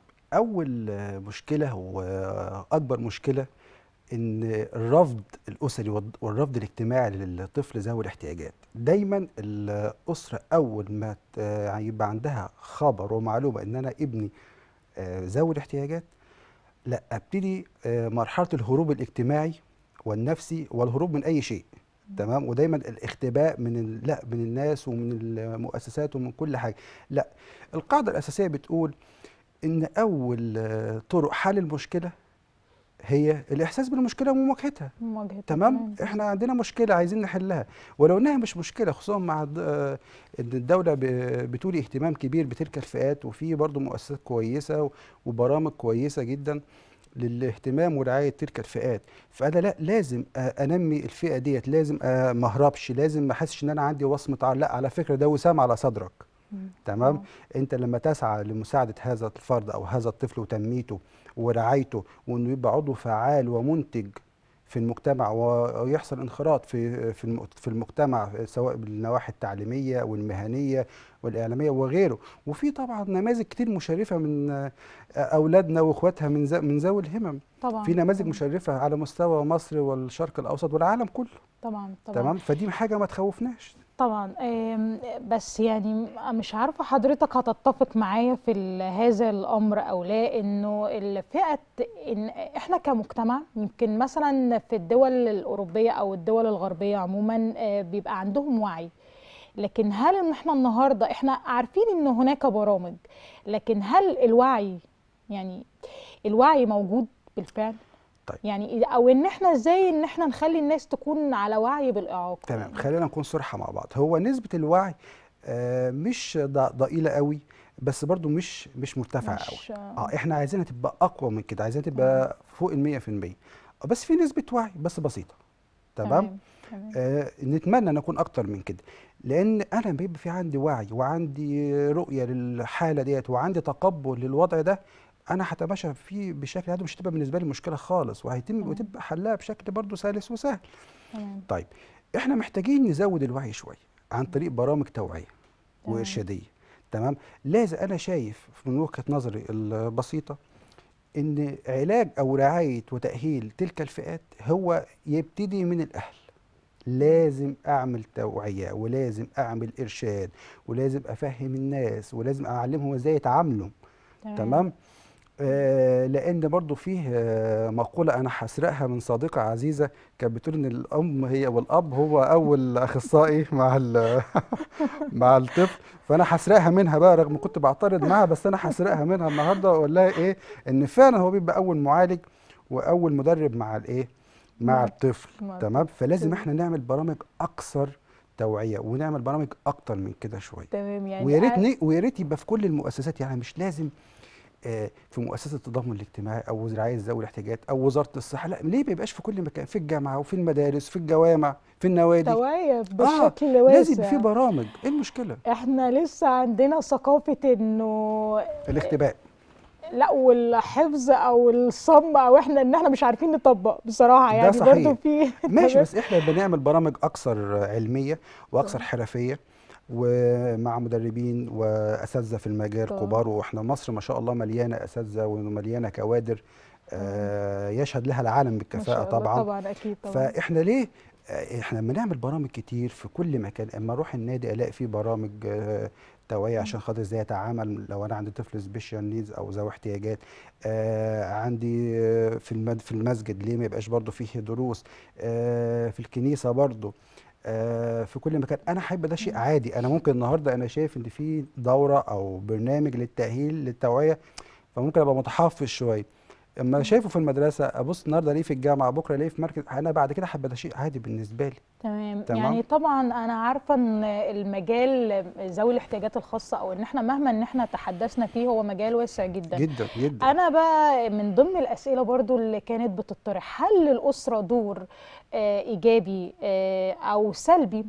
أول آه، مشكلة وأكبر مشكلة إن الرفض الأسري والد- والرفض الاجتماعي للطفل ذوي الاحتياجات دايما الأسرة أول ما ت- آه، يبقى عندها خبر ومعلومة إن أنا ابني آه، ذوي الاحتياجات لا ابتدي آه، مرحلة الهروب الاجتماعي والنفسي والهروب من أي شيء تمام ودايما الاختباء من ال- لا من الناس ومن المؤسسات ومن كل حاجة لا القاعدة الأساسية بتقول ان اول آه، طرق حل المشكله هي الاحساس بالمشكله ومواجهتها مواجهة تمام احنا عندنا مشكله عايزين نحلها ولو انها مش مشكله خصوصا مع الد- آه، ان الدوله ب- بتولي اهتمام كبير بتلك الفئات وفي برضو مؤسسات كويسه و- وبرامج كويسه جدا للاهتمام ورعايه تلك الفئات فانا لا لازم آه، انمي الفئه ديت لازم آه، ما اهربش لازم ما احسش ان انا عندي وصمه عار لا على فكره ده وسام على صدرك مم. تمام آه. انت لما تسعى لمساعده هذا الفرد او هذا الطفل وتنميته ورعايته وانه يبقى عضو فعال ومنتج في المجتمع و- ويحصل انخراط في في الم- في المجتمع سواء بالنواحي التعليميه والمهنيه والاعلاميه وغيره وفي طبعا نماذج كتير مشرفه من آه، اولادنا واخواتها من ذا- من ذوي الهمم طبعا في نماذج طبعاً. مشرفه على مستوى مصر والشرق الاوسط والعالم كله طبعا طبعا تمام فدي حاجه ما تخوفناش طبعا آم، بس يعني مش عارفة حضرتك هتتفق معايا في ال- هذا الأمر أو لا إنه الفئة إن إحنا كمجتمع يمكن مثلا في الدول الأوروبية أو الدول الغربية عموما آه، بيبقى عندهم وعي لكن هل إن إحنا النهاردة إحنا عارفين إن هناك برامج لكن هل الوعي يعني الوعي موجود بالفعل؟ طيب. يعني او ان احنا ازاي ان احنا نخلي الناس تكون على وعي بالاعاقه تمام يعني. خلينا نكون صراحة مع بعض هو نسبة الوعي آه، مش ض- ضئيلة قوي بس برضو مش مش مرتفعة قوي مش اه احنا عايزينها تبقى اقوى من كده عايزينها تبقى فوق ال 100% آه، بس في نسبة وعي بس بسيطة تمام تمام آه نتمنى ان اكون اكتر من كده لان انا بيبقى في عندي وعي وعندي رؤية للحالة ديت وعندي تقبل للوضع ده انا هتماشى فيه بشكل عادي مش هتبقى بالنسبة لي مشكلة خالص وهيتم تمام. وتبقى حلها بشكل برضو سلس وسهل تمام طيب احنا محتاجين نزود الوعي شويه عن طريق برامج توعيه تمام. وارشاديه تمام لازم انا شايف من وجهه نظري البسيطه ان علاج او رعايه وتاهيل تلك الفئات هو يبتدي من الاهل لازم اعمل توعيه ولازم اعمل ارشاد ولازم افهم الناس ولازم اعلمهم ازاي يتعاملوا تمام آه لان برضو فيه آه مقوله انا هسرقها من صديقه عزيزه كانت بتقول ان الام هي والاب هو اول اخصائي مع ال- مع الطفل فانا هسرقها منها بقى رغم كنت بعترض معاها بس انا هسرقها منها النهارده واقول لها ايه ان فعلا هو بيبقى اول معالج واول مدرب مع الايه مع مع- الطفل مع تمام فلازم تمام. احنا نعمل برامج اكثر توعيه ونعمل برامج اكتر من كده شويه تمام يعني ويا ريت أ- ن- ويا ريت يبقى في كل المؤسسات يعني مش لازم آه، في مؤسسه التضامن الاجتماعي او رعايه ذوي الاحتياجات او وزاره الصحه لا ليه ما يبقاش في كل مكان في الجامعه وفي المدارس في الجوامع في النوادي توعية آه بشكل واسع لازم في برامج ايه المشكله احنا لسه عندنا ثقافة انه الاختباء لا والحفظ او الصم او احنا ان احنا مش عارفين نطبق بصراحة ده يعني صحيح. برضو في ماشي بس احنا بنعمل برامج اكثر علميه واكثر حرفيه ومع مدربين واساتذه في المجال طبعا. كبار واحنا مصر ما شاء الله مليانه اساتذه ومليانه كوادر آه، يشهد لها العالم ما بالكفاءه شاء الله طبعا طبعا اكيد طبعا فاحنا ليه آه، احنا لما نعمل برامج كتير في كل مكان اما اروح النادي الاقي فيه برامج آه، توعيه عشان خاطر ازاي اتعامل لو انا عندي طفل سبيشال نيدز او ذوي احتياجات آه عندي آه، في المد في المسجد ليه ما يبقاش برضه فيه دروس آه في الكنيسه برضه آه في كل مكان انا حابب ده شيء عادي انا ممكن النهارده انا شايف ان في دوره او برنامج للتاهيل للتوعيه فممكن ابقى متحفظ شويه اما شايفه في المدرسه ابص النهارده ليه في الجامعه بكره ليه في مركز انا بعد كده حابب ده شيء عادي بالنسبه لي تمام. تمام. يعني طبعا انا عارفه ان المجال ذوي الاحتياجات الخاصه او ان احنا مهما ان احنا تحدثنا فيه هو مجال واسع جدا جدا جدا انا بقى من ضمن الاسئله برضو اللي كانت بتطرح هل للاسره دور آه، ايجابي آه، او سلبي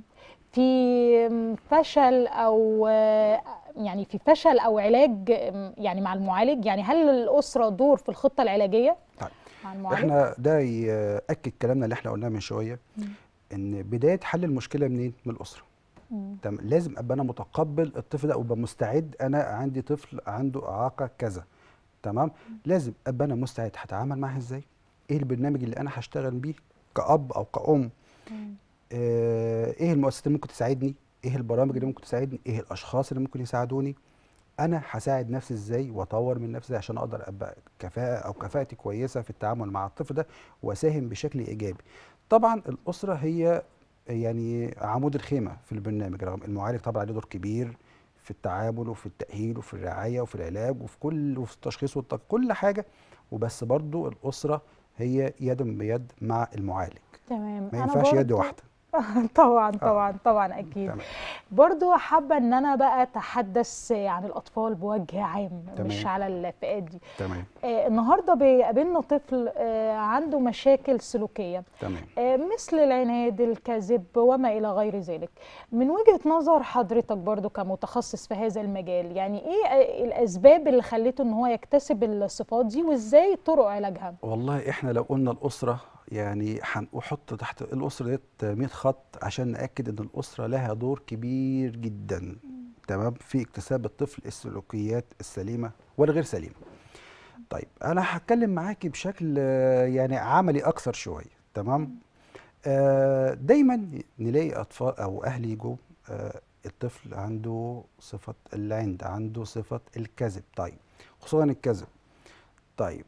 في فشل او آه، يعني في فشل او علاج آم، يعني مع المعالج يعني هل للاسره دور في الخطه العلاجيه طيب. مع المعالج احنا ده ياكد كلامنا اللي احنا قلناه من شويه مم. ان بدايه حل المشكله منين من الاسره مم. تمام لازم ابقى انا متقبل الطفل ده وابقى مستعد انا عندي طفل عنده اعاقه كذا تمام لازم ابقى انا مستعد هتعامل معاه ازاي ايه البرنامج اللي انا هشتغل بيه كاب او كأم مم. آه ايه المؤسسات اللي ممكن تساعدني ايه البرامج اللي ممكن تساعدني ايه الاشخاص اللي ممكن يساعدوني انا هساعد نفسي ازاي واطور من نفسي عشان اقدر ابقى كفاءه او كفاءتي كويسه في التعامل مع الطفل ده واساهم بشكل ايجابي طبعا الاسره هي يعني عمود الخيمه في البرنامج رغم المعالج طبعا عليه دور كبير في التعامل وفي التاهيل وفي الرعايه وفي العلاج وفي كل وفي التشخيص والتق... كل حاجه وبس برضو الاسره هي يد بيد مع المعالج تمام ما أنا ينفعش يد برضو- واحده طبعا طبعا طبعا اكيد تمام برضو حابة ان انا بقى اتحدث عن الاطفال بوجه عام مش تمام. على الفئات دي تمام آه النهاردة بيقابلنا طفل آه عنده مشاكل سلوكية تمام آه مثل العناد الكذب وما الى غير ذلك من وجهة نظر حضرتك برضو كمتخصص في هذا المجال يعني ايه آه، الاسباب اللي خلته ان هو يكتسب الصفات دي وازاي طرق علاجها والله احنا لو قلنا الاسره يعني هنحط تحت الاسره ديت 100 خط عشان ناكد ان الاسره لها دور كبير جدا تمام في اكتساب الطفل السلوكيات السليمه والغير سليمه طيب انا هتكلم معاكي بشكل آه، يعني عملي اكثر شويه تمام آه دايما نلاقي اطفال او اهل يجوا آه الطفل عنده صفه العند عنده صفه الكذب طيب خصوصا الكذب طيب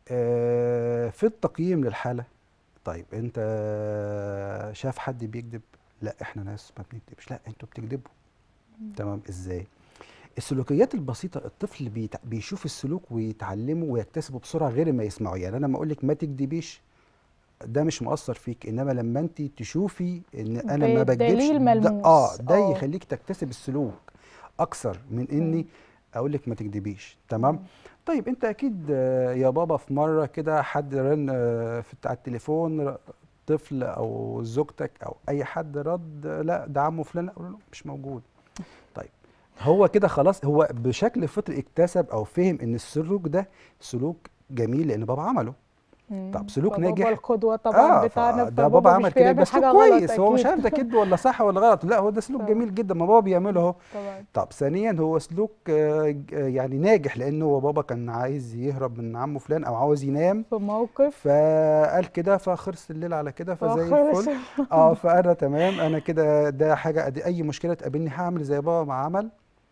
آه في التقييم للحاله طيب انت شاف حد بيكذب لا احنا ناس ما بنكذبش لا انتوا بتكذبوا تمام ازاي السلوكيات البسيطه الطفل بيتع... بيشوف السلوك ويتعلمه ويكتسبه بسرعه غير ما يسمعه يعني انا لما اقول لك ما تكذبيش ده مش مؤثر فيك انما لما انت تشوفي ان انا ما بكذبش بدليل ده ملموس. اه ده آه. يخليك تكتسب السلوك اكثر من اني اقول لك ما تكذبيش تمام طيب انت اكيد آه، يا بابا في مره كده حد رن آه، في على التليفون ر- طفل او زوجتك او اي حد رد آه، لا ده عمه فلان اقول له مش موجود طيب هو كده خلاص هو بشكل فطري اكتسب او فهم ان السلوك ده سلوك جميل لان بابا عمله طب سلوك فبابا ناجح القدوة طبعا بتاعنا ده بابا عمل مش كده بيعمل يبقى سلوك حاجة غلط كويس هو مش أكيد. عارف ده كده ولا صح ولا غلط لا هو ده سلوك طبعا. جميل جدا ما بابا بيعمله اهو طبعا طب ثانيا هو سلوك آه، ج- آه، يعني ناجح لانه هو بابا كان عايز يهرب من عمه فلان او عاوز ينام في موقف فقال كده فخلص الليل على كده فزي فخلص. الفل اه فانا تمام انا كده ده حاجه دي اي مشكله تقابلني هعمل زي بابا ما عمل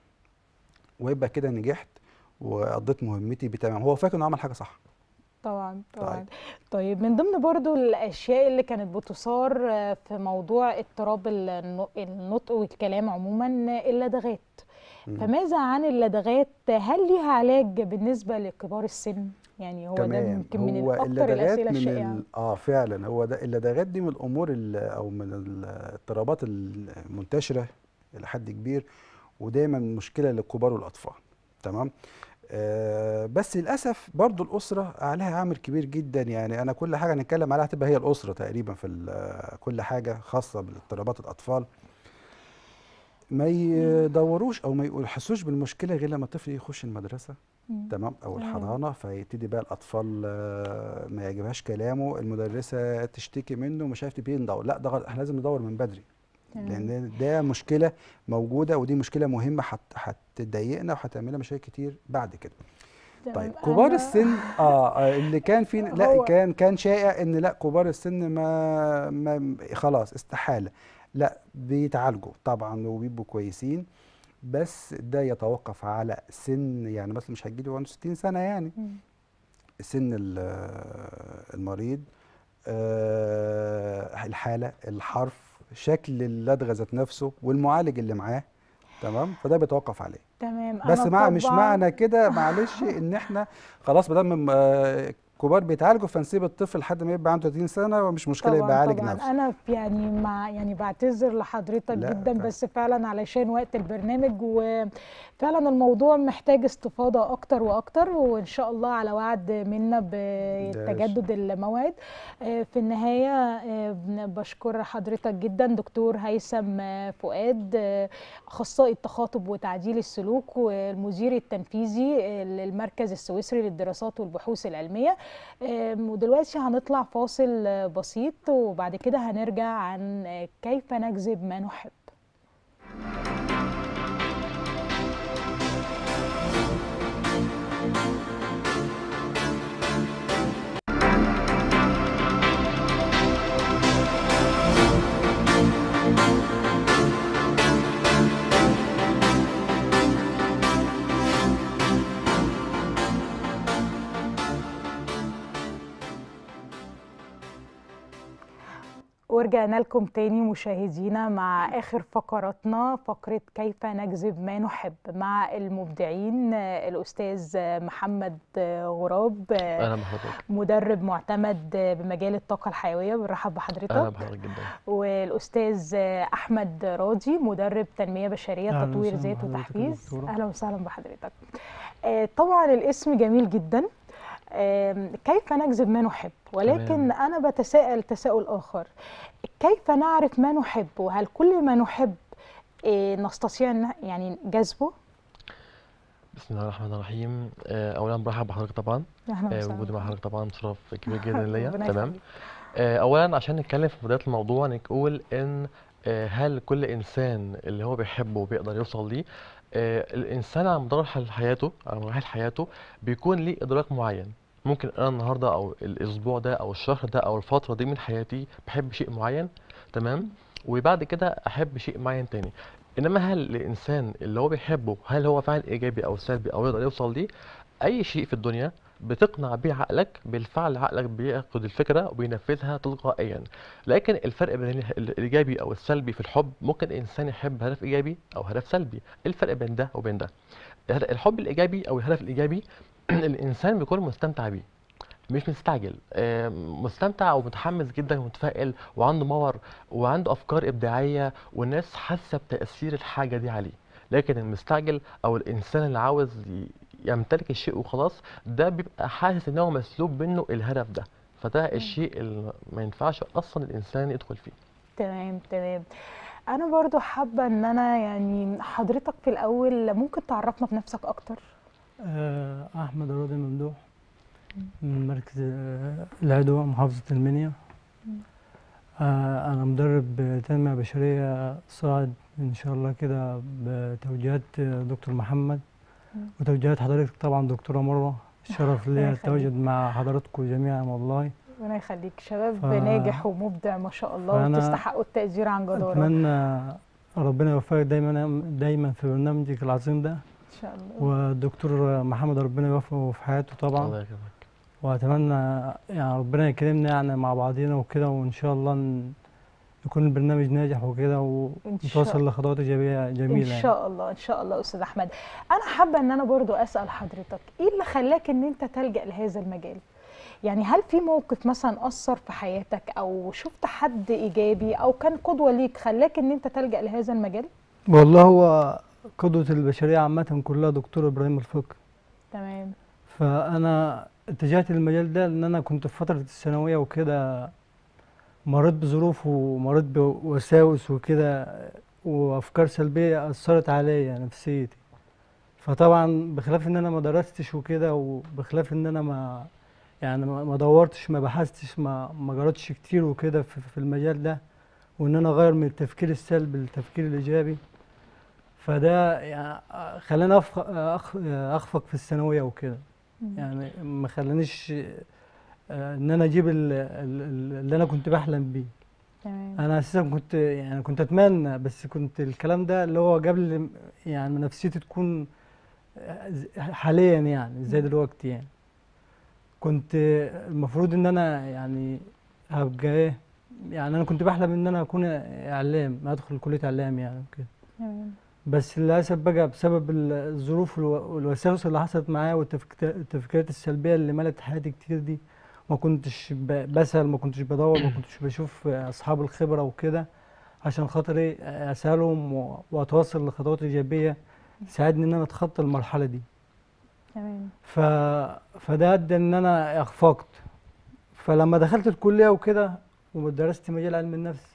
ويبقى كده نجحت وقضيت مهمتي بتمام هو فاكر انه عمل حاجه صح طبعا طبعا طيب. طيب من ضمن برضو الاشياء اللي كانت بتثار آه، في موضوع اضطراب الن- النطق والكلام عموما آه، اللدغات مم. فماذا عن اللدغات هل ليها علاج بالنسبه لكبار السن يعني هو ده تمام يمكن من هو اكتر اللدغات الاسئله من الشائعه ال... اه فعلا هو ده اللدغات دي من الامور ال... او من الاضطرابات المنتشره الى حد كبير ودايما مشكله للكبار والاطفال تمام آه، بس للاسف برضو الاسره عليها عامل كبير جدا يعني انا كل حاجه نتكلم عليها تبقى هي الاسره تقريبا في ال- كل حاجه خاصه باضطرابات الاطفال ما يدوروش او ما يحسوش بالمشكله غير لما الطفل يخش المدرسه مم. تمام او تمام. الحضانه فيبتدي بقى الاطفال آه، ما يعجبهاش كلامه المدرسه تشتكي منه مش عارف تبتدي ندور لا ده غلط احنا لازم ندور من بدري تمام. لان ده مشكله موجوده ودي مشكله مهمه هت- هتضايقنا وهتعمل لنا مشاكل كتير بعد كده تمام. طيب كبار أنا- السن اه آه، اللي كان في لا هو- كان كان شائع ان لا كبار السن ما, ما خلاص استحاله لا بيتعالجوا طبعا وبيبقوا كويسين بس ده يتوقف على سن يعني مثلا مش هتجيلي عنده 60 سنه يعني مم. سن ال- المريض آه، الحاله الحرف شكل اللدغه ذات نفسه والمعالج اللي معاه تمام فده بيتوقف عليه تمام بس أنا مع مش طبعاً- معنى كده معلش ان احنا خلاص ما دام آه، كبار بيتعالجوا فنسيب الطفل لحد ما يبقى عنده 30 سنه ومش مشكله يبقى طبعا يعالج طبعا نفسه انا في- يعني مع يعني بعتذر لحضرتك لا، جدا طبعا. بس فعلا علشان وقت البرنامج وفعلا الموضوع محتاج استفاضه اكتر واكتر وان شاء الله على وعد منا بتجدد الموعد آه، في النهايه آه، بن- بشكر حضرتك جدا دكتور هيثم آه، فؤاد آه، اخصائي التخاطب وتعديل السلوك والمدير التنفيذي آه، للمركز السويسري للدراسات والبحوث العلميه آم، ودلوقتي هنطلع فاصل آه، بسيط وبعد كده هنرجع عن آه، كيف نجذب ما نحب ورجعنا لكم تاني مشاهدينا مع آخر فقراتنا فقرة كيف نجذب ما نحب مع المبدعين آه، الأستاذ آه، محمد آه، غراب آه، اهلا بحضرتك مدرب معتمد آه، بمجال الطاقة الحيوية بنرحب بحضرتك اهلا بحضرتك جدا والاستاذ احمد راضي مدرب تنميه بشريه أهلاً تطوير وسهلاً ذات بحضرتك يا وتحفيز دكتورة. اهلا وسهلا بحضرتك آه، طبعا الاسم جميل جدا آم، كيف نجذب ما نحب ولكن تمام. انا بتساءل تساؤل اخر كيف نعرف ما نحب وهل كل ما نحب آه، نستطيع إن- يعني جذبه بسم الله الرحمن الرحيم آه، اولا برحب بحضرتك طبعا اهلا آه، وسهلا وجودي مع حضرتك طبعا شرف كبير جدا ليا ربنا تمام يخليك. آه، اولا عشان نتكلم في بدايه الموضوع نقول ان آه، هل كل انسان اللي هو بيحبه بيقدر يوصل ليه آه، الانسان على مدار حل- حياته على مراحل حياته بيكون ليه ادراك معين ممكن انا النهارده او الاسبوع ده او الشهر ده او الفتره دي من حياتي بحب شيء معين تمام وبعد كده احب شيء معين تاني انما هل الانسان اللي هو بيحبه هل هو فعل ايجابي او سلبي او يقدر يوصل ليه اي شيء في الدنيا بتقنع بيه عقلك بالفعل عقلك بياخد الفكره وبينفذها تلقائيا لكن الفرق بين ال- الايجابي او السلبي في الحب ممكن انسان يحب هدف ايجابي او هدف سلبي ايه الفرق بين ده وبين ده الهد- الحب الايجابي او الهدف الايجابي الانسان بيكون مستمتع بيه مش مستعجل آه، مستمتع ومتحمس جدا ومتفائل وعنده باور وعنده افكار ابداعيه والناس حاسه بتاثير الحاجه دي عليه لكن المستعجل او الانسان اللي عاوز ي- يمتلك الشيء وخلاص ده بيبقى حاسس ان هو مسلوب منه الهدف ده فده الشيء اللي ما ينفعش اصلا الانسان يدخل فيه تمام تمام انا برضو حابه ان انا يعني حضرتك في الاول ممكن تعرفنا بنفسك اكتر آه، أحمد راضي ممدوح من مركز آه، العدوى محافظة المنيا آه، أنا مدرب تنمية بشرية صاعد إن شاء الله كده بتوجيهات آه، دكتور محمد مم. وتوجيهات حضرتك طبعا دكتورة مروة الشرف ربنا ليا يخليك. التواجد مع حضراتكم جميعا والله ربنا يخليك شباب ف- ناجح ومبدع ما شاء الله فأنا وتستحقوا التقدير عن جدارة أتمنى ربنا يوفقك دايما دايما في برنامجك العظيم ده ان شاء الله والدكتور محمد ربنا يوفقه في حياته طبعا الله يكرمك واتمنى يعني ربنا يكرمنا يعني مع بعضينا وكده وان شاء الله ن- يكون البرنامج ناجح وكده إن شاء ونتوصل لخطوات ايجابيه جميله ان يعني. شاء الله ان شاء الله استاذ احمد انا حابه ان انا برضو اسال حضرتك ايه اللي خلاك ان انت تلجا لهذا المجال يعني هل في موقف مثلا اثر في حياتك او شفت حد ايجابي او كان قدوه ليك خلاك ان انت تلجا لهذا المجال والله هو قدوه البشريه عامه كلها دكتور ابراهيم الفقي تمام فانا اتجهت للمجال ده لان انا كنت في فتره الثانويه وكده مريت بظروف ومريت بوساوس وكده وافكار سلبيه اثرت عليا نفسيتي فطبعا بخلاف ان انا ما درستش وكده وبخلاف ان انا ما يعني ما ما دورتش ما بحثتش ما ما جربتش كتير وكده في, في المجال ده وان انا اغير من التفكير السلبي للتفكير الايجابي فده يعني خلاني أفخ- أخ- اخفق في الثانويه وكده يعني ما خلانيش آه، ان انا اجيب ال- ال- ال- اللي انا كنت بحلم بيه تمام انا اساسا كنت يعني كنت اتمنى بس كنت الكلام ده اللي هو قبل يعني نفسيتي تكون ز- حاليا يعني زي دلوقتي يعني كنت المفروض ان انا يعني هبقى ايه يعني انا كنت بحلم ان انا اكون اعلام ادخل كليه اعلام يعني وكده تمام بس للاسف بقى بسبب ال- الظروف والو- والوساوس اللي حصلت معايا والتفك- التفكيرات السلبيه اللي ملت حياتي كتير دي ما كنتش ب- بسأل ما كنتش بدور ما كنتش بشوف اصحاب الخبره وكده عشان خاطر ايه اسالهم و- واتواصل لخطوات ايجابيه تساعدني ان انا اتخطى المرحله دي تمام ف... فده ادى ان انا اخفقت فلما دخلت الكليه وكده ودرست مجال علم النفس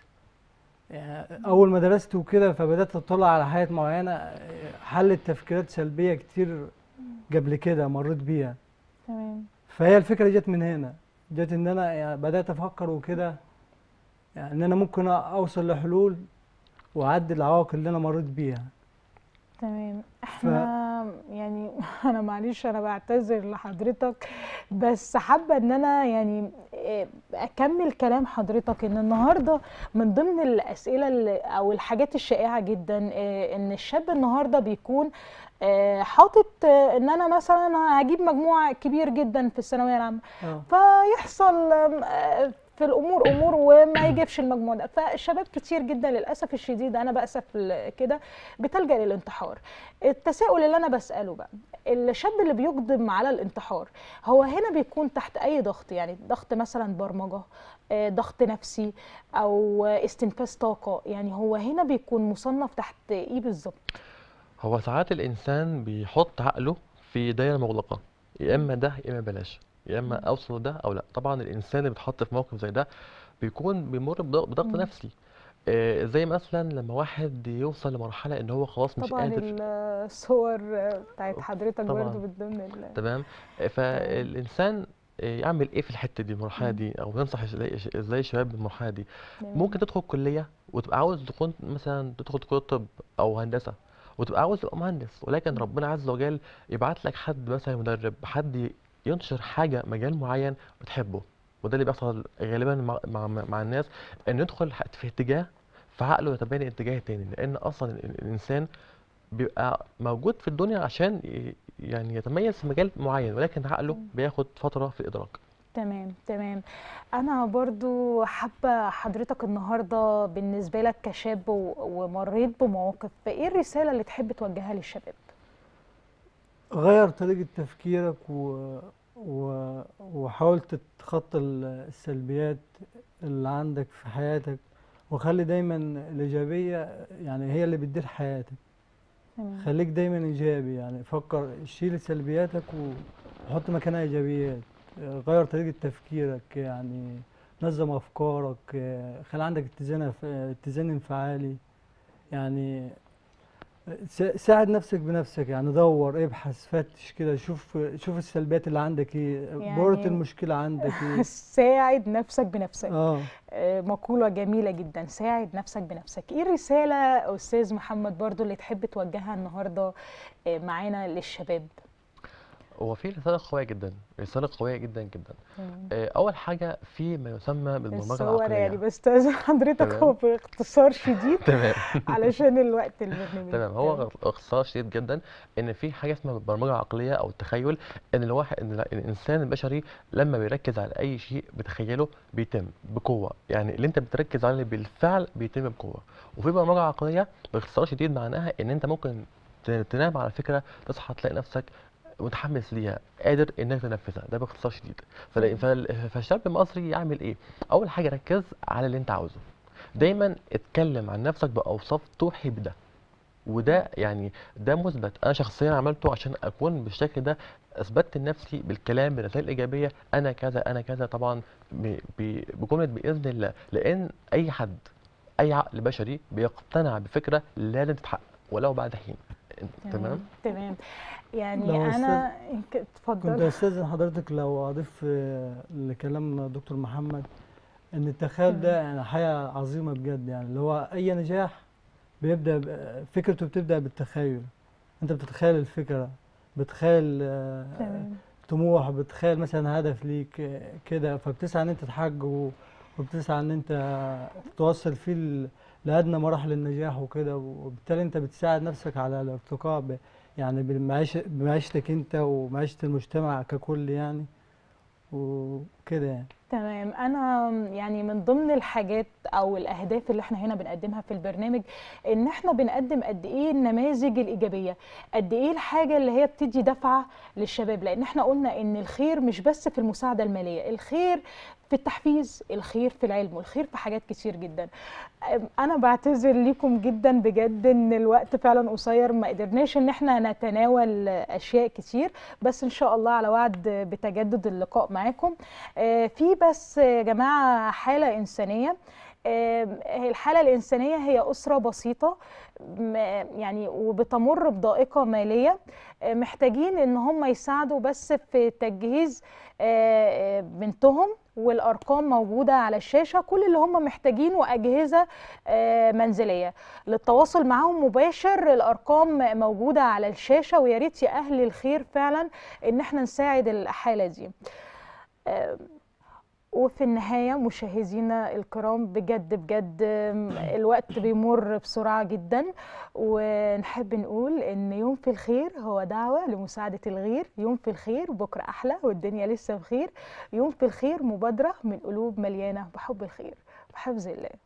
يعني اول ما درست وكده فبدات اطلع على حاجات معينه حلت تفكيرات سلبيه كتير قبل كده مريت بيها تمام فهي الفكره جت من هنا جت ان انا يعني بدات افكر وكده يعني ان انا ممكن اوصل لحلول واعدي العوائق اللي انا مريت بيها تمام احنا يعني انا معلش انا بعتذر لحضرتك بس حابه ان انا يعني إيه، اكمل كلام حضرتك ان النهارده من ضمن الاسئله اللي- او الحاجات الشائعه جدا إيه، ان الشاب النهارده بيكون آه، حاطط آه، ان انا مثلا هجيب مجموع كبير جدا في الثانويه العامه اه فيحصل آم، آه، في الامور امور وما يجيبش المجموع ده فالشباب كتير جدا للاسف الشديد انا باسف ل- كده بتلجا للانتحار التساؤل اللي انا بساله بقى الشاب اللي بيقدم على الانتحار هو هنا بيكون تحت اي ضغط يعني ضغط مثلا برمجه آه، ضغط نفسي او آه، استنفاذ طاقه يعني هو هنا بيكون مصنف تحت ايه بالظبط هو ساعات الإنسان بيحط عقله في دايرة مغلقة يا إما ده يا إما بلاش يا إما أوصل ده أو لأ طبعا الإنسان اللي بيتحط في موقف زي ده بيكون بيمر بضغ- بضغط مم. نفسي آه، زي مثلا لما واحد يوصل لمرحلة إن هو خلاص مش طبعا قادر الصور آه، بتاعت حضرتك طبعاً. برضو من ضمن ال- تمام آه، فالإنسان آه، يعمل إيه في الحتة دي المرحلة مم. دي أو ينصح إزاي إزاي الشباب بالمرحلة دي تمام. ممكن تدخل كلية وتبقى عاوز تكون مثلا تدخل كلية طب أو هندسة وتبقى عاوز تبقى مهندس ولكن مم. ربنا عز وجل يبعت لك حد مثلا مدرب حد ي- ينشر حاجة مجال معين بتحبه وده اللي بيحصل غالبا مع, مع, مع الناس ان يدخل ح- في اتجاه فعقله يتبنى اتجاه تاني لان اصلا ال- ال- الانسان بيبقى موجود في الدنيا عشان ي- يعني يتميز في مجال معين ولكن عقله مم. بياخد فترة في الادراك تمام تمام انا برضو حابه حضرتك النهارده بالنسبه لك كشاب و- ومريت بمواقف ايه الرساله اللي تحب توجهها للشباب غير طريقة تفكيرك و... و... وحاول تتخطى ال- السلبيات اللي عندك في حياتك وخلي دايما الإيجابية يعني هي اللي بتدير حياتك تمام خليك دايما إيجابي يعني فكر شيل سلبياتك وحط مكانها إيجابيات آه، غير طريقة تفكيرك يعني نظم أفكارك آه، خلي عندك اتزان أف- اتزان انفعالي يعني سا- ساعد نفسك بنفسك يعني دور ابحث فتش كده شوف شوف السلبيات اللي عندك ايه بؤرة يعني المشكلة عندك ايه ساعد نفسك بنفسك اه آه، مقولة جميلة جدا ساعد نفسك بنفسك ايه الرسالة أستاذ محمد برضو اللي تحب توجهها النهاردة آه، معانا للشباب هو في رسالة قوية جدا رسالة قوية جدا جدا تمام. آه، أول حاجة في ما يسمى بالبرمجة بس هو أنا يعني العقلية بستأذن حضرتك تمام. هو باختصار شديد تمام علشان الوقت البرنامج تمام هو اختصار شديد جدا ان في حاجه اسمها البرمجه العقليه او التخيل ان الواحد ان الانسان البشري لما بيركز على اي شيء بتخيله بيتم بقوه يعني اللي انت بتركز عليه بالفعل بيتم بقوه وفي برمجه عقليه باختصار شديد معناها ان انت ممكن ت- تنام على فكره تصحى تلاقي نفسك متحمس ليها قادر انك تنفذها ده باختصار شديد فال- فال- فالشاب المصري يعمل ايه اول حاجه ركز على اللي انت عاوزه دايما اتكلم عن نفسك باوصاف توحي بده وده يعني ده مثبت انا شخصيا عملته عشان اكون بالشكل ده اثبتت لنفسي بالكلام بالرسائل الايجابيه انا كذا انا كذا طبعا ب- ب- بجمله باذن الله لان اي حد اي عقل بشري بيقتنع بفكره لازم تتحقق ولو بعد حين تمام تمام يعني لو انا ك- كنت اتفضل استاذن حضرتك لو اضيف آه، لكلام دكتور محمد ان التخيل ده يعني حاجه عظيمه بجد يعني اللي هو اي نجاح بيبدا ب- فكرته بتبدا بالتخيل انت بتتخيل الفكره بتخيل آه، تمام طموح بتخيل مثلا هدف ليك آه، كده فبتسعى ان انت تحققه وبتسعى ان انت توصل فيه ل- لادنى مراحل النجاح وكده وبالتالي انت بتساعد نفسك على الارتقاء ب- يعني بمعيش بمعيشتك انت ومعيشة المجتمع ككل يعني وكده يعني تمام انا يعني من ضمن الحاجات او الاهداف اللي احنا هنا بنقدمها في البرنامج ان احنا بنقدم قد ايه النماذج الايجابيه قد ايه الحاجه اللي هي بتدي دفعه للشباب لان احنا قلنا ان الخير مش بس في المساعده الماليه الخير في التحفيز الخير في العلم والخير في حاجات كتير جدا أم- انا بعتذر ليكم جدا بجد ان الوقت فعلا قصير ما قدرناش ان احنا نتناول اشياء كتير بس ان شاء الله على وعد بتجدد اللقاء معاكم آه، في بس يا جماعه حاله انسانيه آم، الحالة الإنسانية هي أسرة بسيطة م- يعني وبتمر بضائقة مالية آه، محتاجين إن هم يساعدوا بس في تجهيز آه، آه، بنتهم والأرقام موجودة على الشاشة كل اللي هم محتاجينه أجهزة آه، منزلية للتواصل معهم مباشر الأرقام موجودة على الشاشة ويا ريت يا أهل الخير فعلا إن احنا نساعد الحالة دي آه، وفي النهاية مشاهدينا الكرام بجد بجد آم، الوقت بيمر بسرعة جدا ونحب نقول إن يوم في الخير هو دعوة لمساعدة الغير يوم في الخير بكرة أحلى والدنيا لسه بخير يوم في الخير مبادرة من قلوب مليانة بحب الخير بحفظ الله